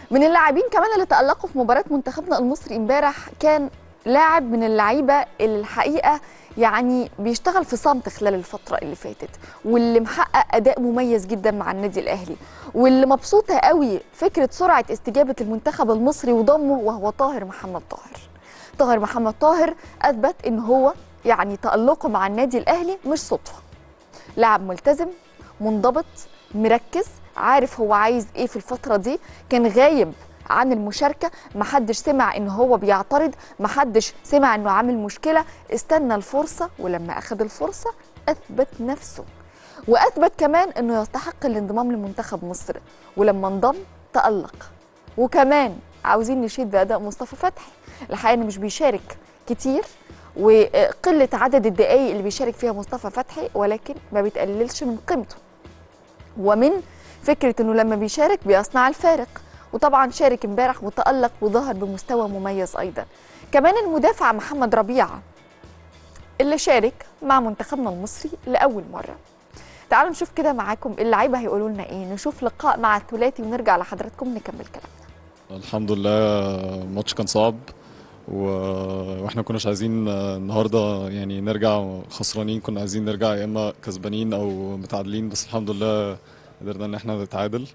من اللاعبين كمان اللي تألقوا في مباراة منتخبنا المصري امبارح كان لاعب من اللعيبة اللي الحقيقة يعني بيشتغل في صمت خلال الفترة اللي فاتت واللي محقق أداء مميز جدا مع النادي الأهلي واللي مبسوطة قوي فكرة سرعة استجابة المنتخب المصري وضمه وهو طاهر محمد طاهر طاهر محمد طاهر أثبت إن هو يعني تألقه مع النادي الأهلي مش صدفة لاعب ملتزم منضبط مركز عارف هو عايز ايه في الفترة دي كان غايب عن المشاركة محدش سمع ان هو بيعترض محدش سمع انه عامل مشكلة استنى الفرصة ولما اخذ الفرصة اثبت نفسه واثبت كمان انه يستحق الانضمام لمنتخب مصر ولما انضم تألق وكمان عاوزين نشيد بأداء مصطفى فتحي الحقيقة انه مش بيشارك كتير وقلة عدد الدقايق اللي بيشارك فيها مصطفى فتحي ولكن ما بتقللش من قيمته ومن فكرة انه لما بيشارك بيصنع الفارق وطبعا شارك امبارح وتألق وظهر بمستوى مميز ايضا كمان المدافع محمد ربيعة اللي شارك مع منتخبنا المصري لأول مرة تعالوا نشوف كده معاكم اللعيبة هيقولوا لنا ايه نشوف لقاء مع الثلاثي ونرجع لحضراتكم نكمل كلامنا الحمد لله الماتش كان صعب و... واحنا كناش عايزين النهارده يعني نرجع خسرانين كنا عايزين نرجع يا اما كسبانين او متعادلين بس الحمد لله قدرنا ان احنا نتعادل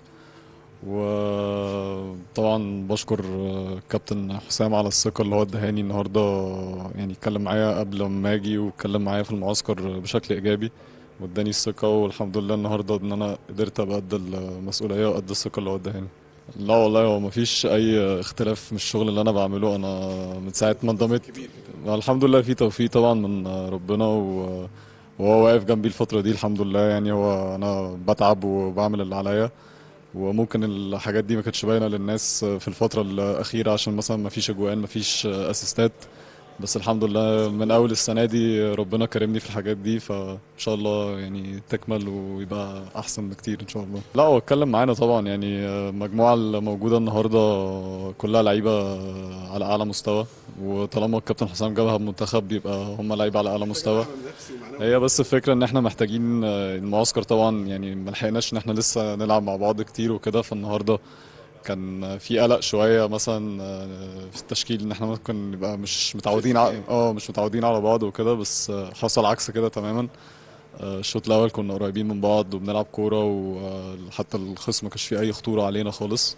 وطبعا بشكر كابتن حسام على الثقه اللي هو ادهاني النهارده يعني اتكلم معايا قبل ما اجي واتكلم معايا في المعسكر بشكل ايجابي واداني الثقه والحمد لله النهارده ان انا قدرت ابقى قد المسؤوليه وقد الثقه اللي هو ادهاني لا والله هو مفيش اي اختلاف من الشغل اللي انا بعمله انا من ساعه ما انضميت الحمد لله في توفيق طبعا من ربنا و... وهو واقف جنبي الفتره دي الحمد لله يعني هو انا بتعب وبعمل اللي عليا وممكن الحاجات دي ما كانتش باينه للناس في الفتره الاخيره عشان مثلا ما فيش اجوان ما فيش اسيستات بس الحمد لله من اول السنه دي ربنا كرمني في الحاجات دي فان شاء الله يعني تكمل ويبقى احسن بكتير ان شاء الله لا هو اتكلم معانا طبعا يعني المجموعه الموجوده النهارده كلها لعيبه على اعلى مستوى وطالما الكابتن حسام جابها بمنتخب بيبقى هم لعيبه على اعلى مستوى هي بس الفكره ان احنا محتاجين المعسكر طبعا يعني ما لحقناش ان احنا لسه نلعب مع بعض كتير وكده فالنهارده كان في قلق شويه مثلا في التشكيل ان احنا ممكن نبقى مش متعودين اه مش متعودين على بعض وكده بس حصل عكس كده تماما الشوط الاول كنا قريبين من بعض وبنلعب كوره وحتى الخصم ما كانش فيه اي خطوره علينا خالص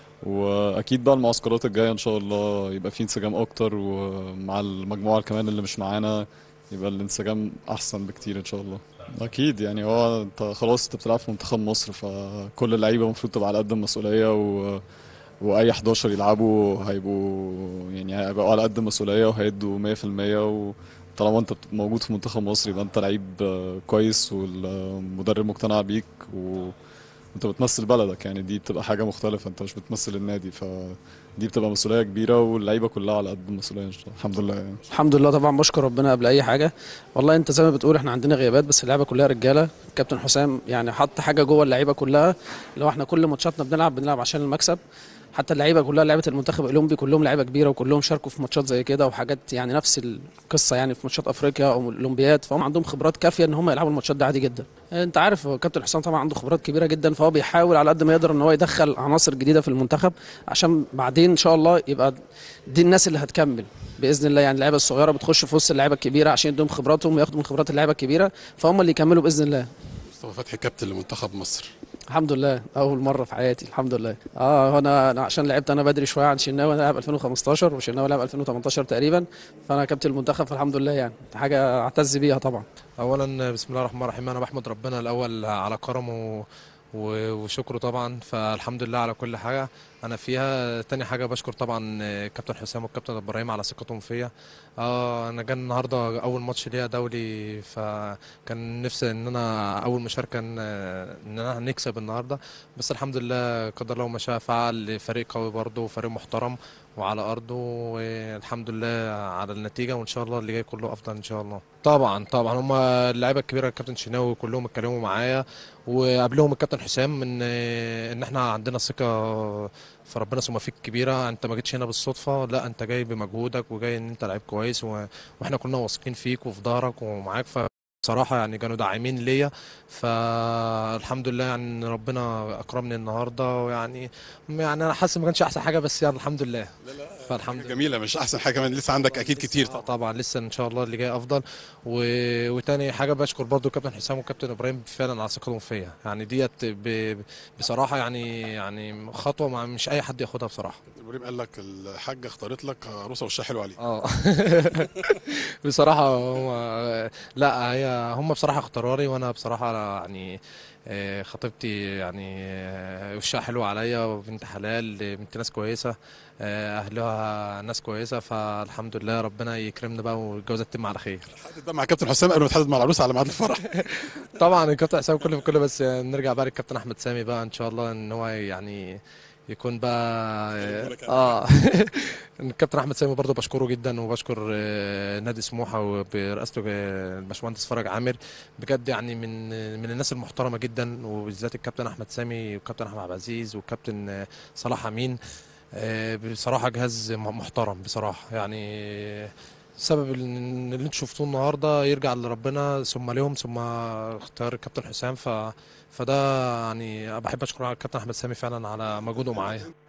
واكيد بقى المعسكرات الجايه ان شاء الله يبقى في انسجام اكتر ومع المجموعه كمان اللي مش معانا يبقى الانسجام احسن بكتير ان شاء الله اكيد يعني هو انت خلاص انت بتلعب في منتخب مصر فكل اللعيبه المفروض تبقى على قد المسؤوليه و... واي 11 يلعبوا هيبقوا يعني هيبقوا على قد المسؤوليه وهيدوا 100% وطالما انت موجود في منتخب مصر يبقى انت لعيب كويس والمدرب مقتنع بيك و... انت بتمثل بلدك يعني دي بتبقى حاجه مختلفه انت مش بتمثل النادي فدي بتبقى مسؤوليه كبيره واللعيبه كلها على قد المسؤوليه الحمد لله يعني. الحمد لله طبعا بشكر ربنا قبل اي حاجه والله انت زي ما بتقول احنا عندنا غيابات بس اللعيبه كلها رجاله كابتن حسام يعني حط حاجه جوه اللعيبه كلها لو احنا كل ماتشاتنا بنلعب بنلعب عشان المكسب حتى اللعيبه كلها لعيبه المنتخب الاولمبي كلهم لعيبه كبيره وكلهم شاركوا في ماتشات زي كده وحاجات يعني نفس القصه يعني في ماتشات افريقيا او الاولمبياد فهم عندهم خبرات كافيه ان هم يلعبوا الماتشات دي عادي جدا انت عارف كابتن حسام طبعا عنده خبرات كبيره جدا فهو بيحاول على قد ما يقدر ان هو يدخل عناصر جديده في المنتخب عشان بعدين ان شاء الله يبقى دي الناس اللي هتكمل باذن الله يعني اللعيبه الصغيره بتخش في وسط اللعيبه الكبيره عشان يدوم خبراتهم وياخدوا من خبرات اللعيبه الكبيره فهم اللي يكملوا باذن الله مصطفى فتحي كابتن لمنتخب مصر الحمد لله اول مره في حياتي الحمد لله اه انا أنا عشان لعبت انا بدري شويه عن شناوي انا لعب 2015 وشناوي لعب 2018 تقريبا فانا كابتن المنتخب فالحمد لله يعني حاجه اعتز بيها طبعا اولا بسم الله الرحمن الرحيم انا بحمد ربنا الاول على كرمه وشكره طبعا فالحمد لله على كل حاجه انا فيها تاني حاجه بشكر طبعا كابتن حسام والكابتن ابراهيم على ثقتهم فيا اه انا جاي النهارده اول ماتش ليا دولي فكان نفسي ان انا اول مشاركه ان انا نكسب النهارده بس الحمد لله قدر الله ما شاء فعل فريق قوي برضه وفريق محترم وعلى ارضه والحمد لله على النتيجه وان شاء الله اللي جاي كله افضل ان شاء الله طبعا طبعا هم اللعيبه الكبيره الكابتن شناوي كلهم اتكلموا معايا وقبلهم الكابتن حسام ان ان احنا عندنا ثقه في ربنا ثم فيك كبيره انت ما جيتش هنا بالصدفه لا انت جاي بمجهودك وجاي ان انت لعيب كويس و... واحنا كنا واثقين فيك وفي ظهرك ومعاك ف بصراحه يعني كانوا داعمين ليا فالحمد لله يعني إن ربنا اكرمني النهارده ويعني يعني انا حاسس ما كانش احسن حاجه بس يعني الحمد لله فالحمد لله جميله مش احسن حاجه كمان لسه عندك اكيد كتير آه طبعا طبعا لسه ان شاء الله اللي جاي افضل و... وتاني حاجه بشكر برضو كابتن حسام وكابتن ابراهيم فعلا على ثقتهم فيا يعني ديت ب... بصراحه يعني يعني خطوه ما مش اي حد ياخدها بصراحه ابراهيم قال لك الحاجه اختارت لك عروسه وشها حلو عليه اه بصراحه هم لا هي هم بصراحه اختاروا لي وانا بصراحه يعني آه، خطيبتي يعني آه، وشها حلو عليا وبنت حلال بنت ناس كويسه آه، اهلها ناس كويسه فالحمد لله ربنا يكرمنا بقى والجوازه تتم على خير حدد بقى مع كابتن حسام قبل ما تحدد مع العروسه على ميعاد الفرح طبعا الكابتن حسام كله في كله بس نرجع بقى للكابتن احمد سامي بقى ان شاء الله ان هو يعني يكون بقى هيجيبهولك اه الكابتن احمد سامي برضه بشكره جدا وبشكر آه، نادي سموحه وبرئاسته آه، الباشمهندس فرج عامر بجد يعني من من الناس المحترمه جدا وبالذات الكابتن احمد سامي والكابتن احمد عبد العزيز والكابتن آه، صلاح امين آه، بصراحه جهاز م- محترم بصراحه يعني السبب اللي انتوا شفتوه النهارده يرجع لربنا ثم لهم ثم اختيار الكابتن حسام ف فده يعني بحب اشكر على الكابتن احمد سامي فعلا على مجهوده معايا